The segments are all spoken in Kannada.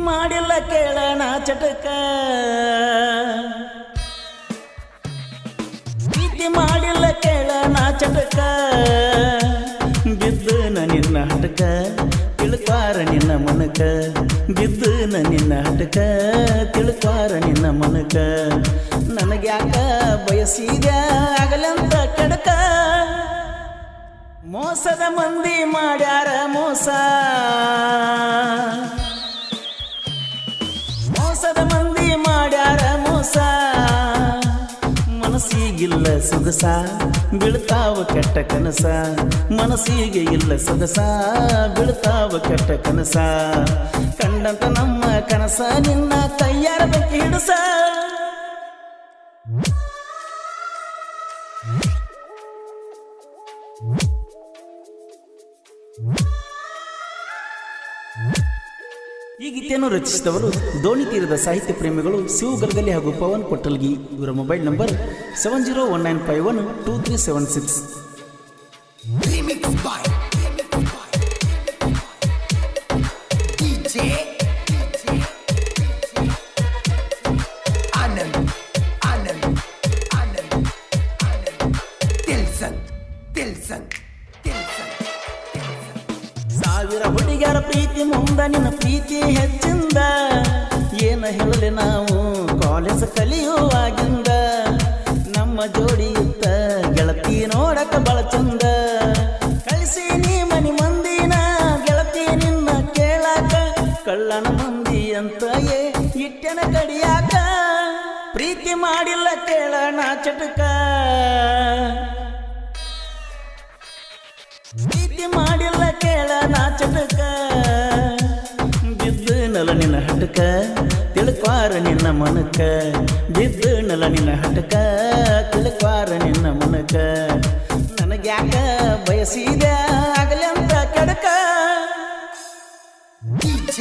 ಮಾಡಿಲ್ಲ ಕೇಳಣ ಚಟಕ ಪ್ರೀತಿ ಮಾಡಿಲ್ಲ ಕೇಳಣ ಚಟಕ ಬಿದ್ದು ನಿನ್ನ ಹಟಕ ತಿಳ್ಕಾರ ನಿನ್ನ ಮನಕ ಬಿದ್ದು ನಿನ್ನ ಹಟಕ ತಿಳ್ಕಾರ ನಿನ್ನ ಮನಕ ನನಗ್ಯಾಕ ಬಯಸಿದ ಆಗಲಂತ ಕೆಡಕ ಮೋಸದ ಮಂದಿ ಮಾಡ್ಯಾರ ಮೋಸ ಮೋಸದ ಮಂದಿ ಮಾಡ್ಯಾರ ಮೋಸ ಮನಸ್ಸಿಗಿಲ್ಲ ಸೊಗಸ ಬೀಳ್ತಾವ ಕೆಟ್ಟ ಕನಸ ಮನಸ್ಸಿಗೆ ಇಲ್ಲ ಸೊಗಸ ಬೀಳ್ತಾವ ಕೆಟ್ಟ ಕನಸ ಕಂಡಂತ ನಮ್ಮ ಕನಸ ನಿನ್ನ ಕೈಯಾರ ಬೆಂಕಿ ಹಿಡಸ ಈ ಗೀತೆಯನ್ನು ರಚಿಸಿದವರು ದೋಣಿ ತೀರದ ಸಾಹಿತ್ಯ ಪ್ರೇಮಿಗಳು ಶಿವ ಗರ್ಗಲಿ ಹಾಗೂ ಪವನ್ ಕೊಟ್ಟಲ್ಗಿ ಇವರ mobile number seven zero one nine five one two three seven six Remix by DJ Anand Anand Anand Anand Dilson Dilson Dilson Dilson ಸಾವಿರ ಹುಡುಗಿಯರ ಪ್ರೀತಿ ಮುಂದ ನಿನ್ನ ಪ್ರೀತಿ ಹೆಚ್ಚಿಂದ ಏನ ಹೇಳಲಿ ನಾವು ಕಾಲೇಜ್ ಕಲಿಯುವಾಗಿಂದ ನಮ್ಮ ಜೋಡಿ ಇತ್ತ ಗೆಳತಿ ನೋಡಕ ಬಳ ಚಂದ ಕಳಿಸಿ ನೀ ಮನಿ ಮಂದಿನ ಗೆಳತಿ ನಿನ್ನ ಕೇಳಾಕ ಕಳ್ಳನ ಮಂದಿ ಅಂತ ಏ ಇಟ್ಟೆನ ಕಡಿಯಾಕ ಪ್ರೀತಿ ಮಾಡಿಲ್ಲ ಕೇಳಣ ಚಟಕ ಪ್ರೀತಿ ಮಾಡಿಲ್ಲ ಕೇಳ ನಾಚಟಕ ಬಿದ್ದು ನಲ ನಿನ್ನ ಹಟಕ ತಿಳ್ಕ್ವಾರ ನಿನ್ನ ಮನಕ ಬಿದ್ದು ನಲ ನಿನ್ನ ಹಟಕ ತಿಳ್ಕ್ವಾರ ನಿನ್ನ ಮನಕ ನನಗ್ಯಾಕ ಬಯಸಿದ ಆಗಲಿ ಅಂತ ಕೆಡಕ DJ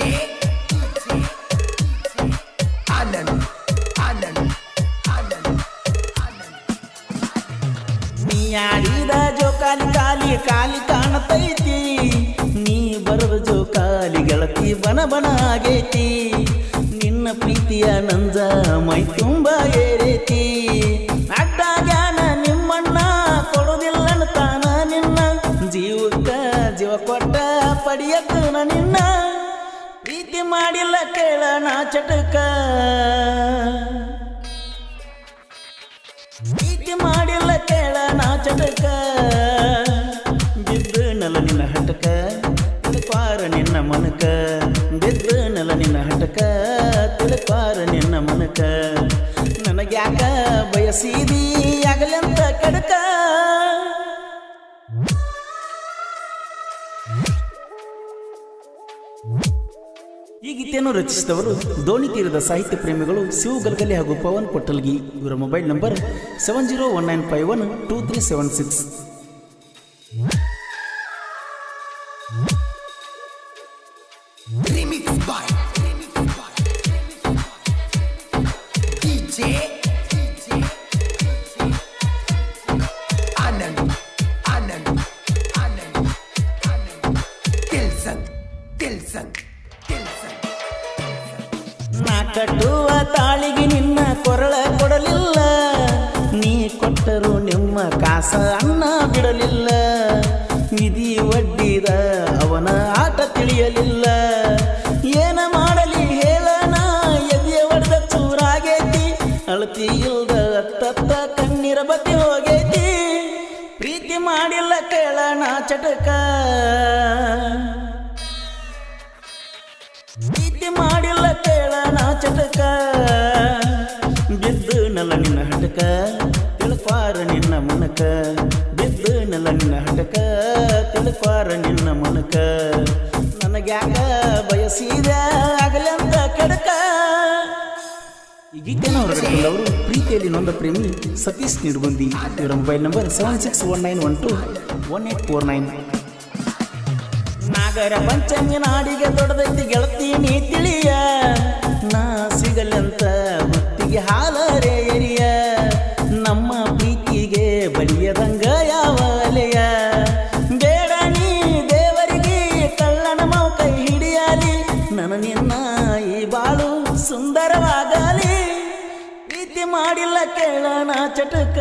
Anand Anand Anand Anand ನೀ ಆಡಿದ ಜೋಕಾಲಿ ಕಾಲಿ ಕಾಲಿ ಕಾಣತೈತಿ ನೀ ಬರದ ಜೋಕಾಲಿ ಗೆಳತಿ ಬನ ಬನ ಆಗೈತಿ ನಿನ್ನ ಪ್ರೀತಿಯ ನಂಜ ಮೈ ತುಂಬ ಏರೈತಿ ಅಡ್ಡಾಗ್ಯಾನ ನಿಮ್ಮಣ್ಣ ಕೊಡುದಿಲ್ಲ ತಾನ ನಿನ್ನ ಜೀವಕ್ಕ ಜೀವ ಕೊಟ್ಟ ಪಡಿಯಕ್ಕ ನಿನ್ನ ಪ್ರೀತಿ ಮಾಡಿಲ್ಲ ಕೇಳಣ ಚಟಕ ಪ್ರೀತಿ ಮಾಡಿಲ್ಲ ಕೇಳ ನಾಚಟಕ ಬಿದ್ದು ನಲ ನಿನ್ನ ಹಟಕ ತಿಳ್ಪಾರ ನಿನ್ನ ಮನಕ ಬಿದ್ದು ನಲ ನಿನ್ನ ಹಟಕ ತಿಳ್ಪಾರ ನಿನ್ನ ಮನಕ ನನಗ್ಯಾಕ ಬಯಸಿದಿ ಆಗಲಂತ ಕಡಕ ಈ ಗೀತೆಯನ್ನು ರಚಿಸಿದವರು ದೋಣಿ ತೀರದ ಸಾಹಿತ್ಯ ಪ್ರೇಮಿಗಳು ಶಿವ ಗಲ್ಗಲಿ ಹಾಗೂ ಪವನ್ ಕೊಟ್ಟಲ್ಗಿ ಇವರ mobile number seven zero one nine five one two three seven six Remix by DJ Anand Anand Anand Anand Dilson Dilson Dilson ನಾ ಕಟ್ಟುವ ತಾಳಿಗೆ ನಿನ್ನ ಕೊರಳ ಕೊಡಲಿಲ್ಲ ನೀ ಕೊಟ್ಟರು ನಿಮ್ಮ ಕಾಸ ಅನ್ನ ಬಿಡಲಿಲ್ಲ ವಿಧಿ ಒಡ್ಡಿದ ಅವನ ಆಟ ತಿಳಿಯಲಿಲ್ಲ ಏನ ಮಾಡಲಿ ಹೇಳನ ಎದೆಯ ಒಡೆದ ಚೂರಾಗೈತಿ ಅಳತಿ ಇಲ್ದ ಅತ್ತತ್ತ ಕಣ್ಣೀರ ಬತ್ತಿ ಹೋಗೈತಿ ಪ್ರೀತಿ ಮಾಡಿಲ್ಲ ಕೇಳಣ ಚಟಕ ಪ್ರೀತಿ ಮಾಡಿಲ್ಲ ಕೇಳಣ ಚಟಕ ಬಿದ್ದು ನಲ ನಿನ್ನ ಹಟಕ ತಿಳ್ಪಾರ ನಿನ್ನ ಮನಕ ಬಿದ್ದು ನಲ ನಿನ್ನ ಹಟಕ ತಿಳ್ಪಾರ ನಿನ್ನ ಮನಕ ನನಗ್ಯಾಕ ಬಯಸಿದ ಆಗಲಂತ ಕೆಡಕ ಈ ಗೀತೆಯನ್ನು ಹೊರಗಡೆಕೊಂಡವರು ಪ್ರೀತಿಯಲ್ಲಿ ನೊಂದ ಪ್ರೇಮಿ ಸತೀಶ್ ನಿಡ್ಗುಂದಿ ಇವರ mobile number seven six one nine one two one eight four nine Nagara Panchami ನಾಡಿಗೆ ದೊಡ್ಡದೈತಿ ಗೆಳತಿ ನೀ ತಿಳಿಯ ನಾ ಸಿಗಲಂತ ಹೊತ್ತಿಗೆ ಹಾಲರೆ ಎರಿಯ ನಮ್ಮ ಪ್ರೀತಿಗೆ ಬಳಿಯದಂಗ ಯಾವ ಅಲೆಯ ಬೇಡ ನೀ ದೇವರಿಗೆ ಕಳ್ಳನ ಮಾವು ಕೈ ಹಿಡಿಯಲಿ ನನ್ನ ನಿನ್ನ ಈ ಕೇಳಣ ಚಟಕ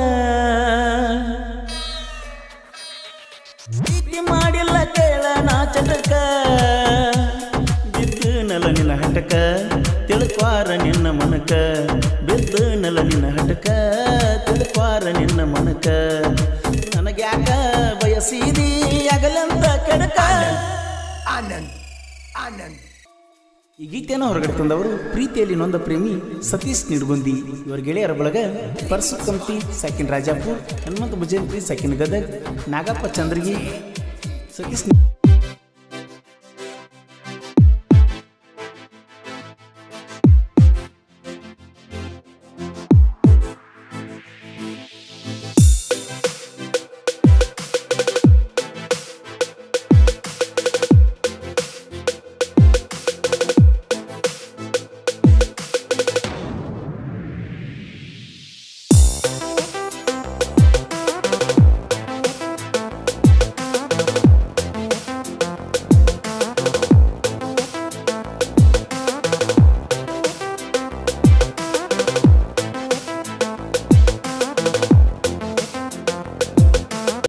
ಪ್ರೀತಿ ಮಾಡಿಲ್ಲ ಕೇಳಣ ಚಟಕ ಬಿದ್ದು ನಲ ನಿನ್ನ ಹಟಕ ತಿಳ್ಕ್ವಾರ ನಿನ್ನ ಮನಕ ಬಿದ್ದು ನಲ ನಿನ್ನ ಹಟಕ ತಿಳ್ಕ್ವಾರ ನಿನ್ನ ಮನಕ ನನಗ್ಯಾಕ ಬಯಸಿದಿ ಅಗಲಂತ ಕೆಡಕ Anand, Anand, ಈ ಗೀತೆಯನ್ನು ಹೊರಗಡೆ ತಂದವರು ಪ್ರೀತಿಯಲ್ಲಿ ನೊಂದ ಪ್ರೇಮಿ ಸತೀಶ್ ನಿಡ್ಗುಂದಿ ಇವರ ಗೆಳೆಯರ ಬಳಗ ಪರ್ಸು ಕಂಪ್ತಿ ಸಾಕಿನ್ ರಾಜಾಪುರ್ ಹನುಮಂತ ಭುಜಂತ್ರಿ ಸಾಕಿನ್ ಗದಗ್ ನಾಗಪ್ಪ ಚಂದ್ರಗಿ ಸತೀಶ್ ನಿ-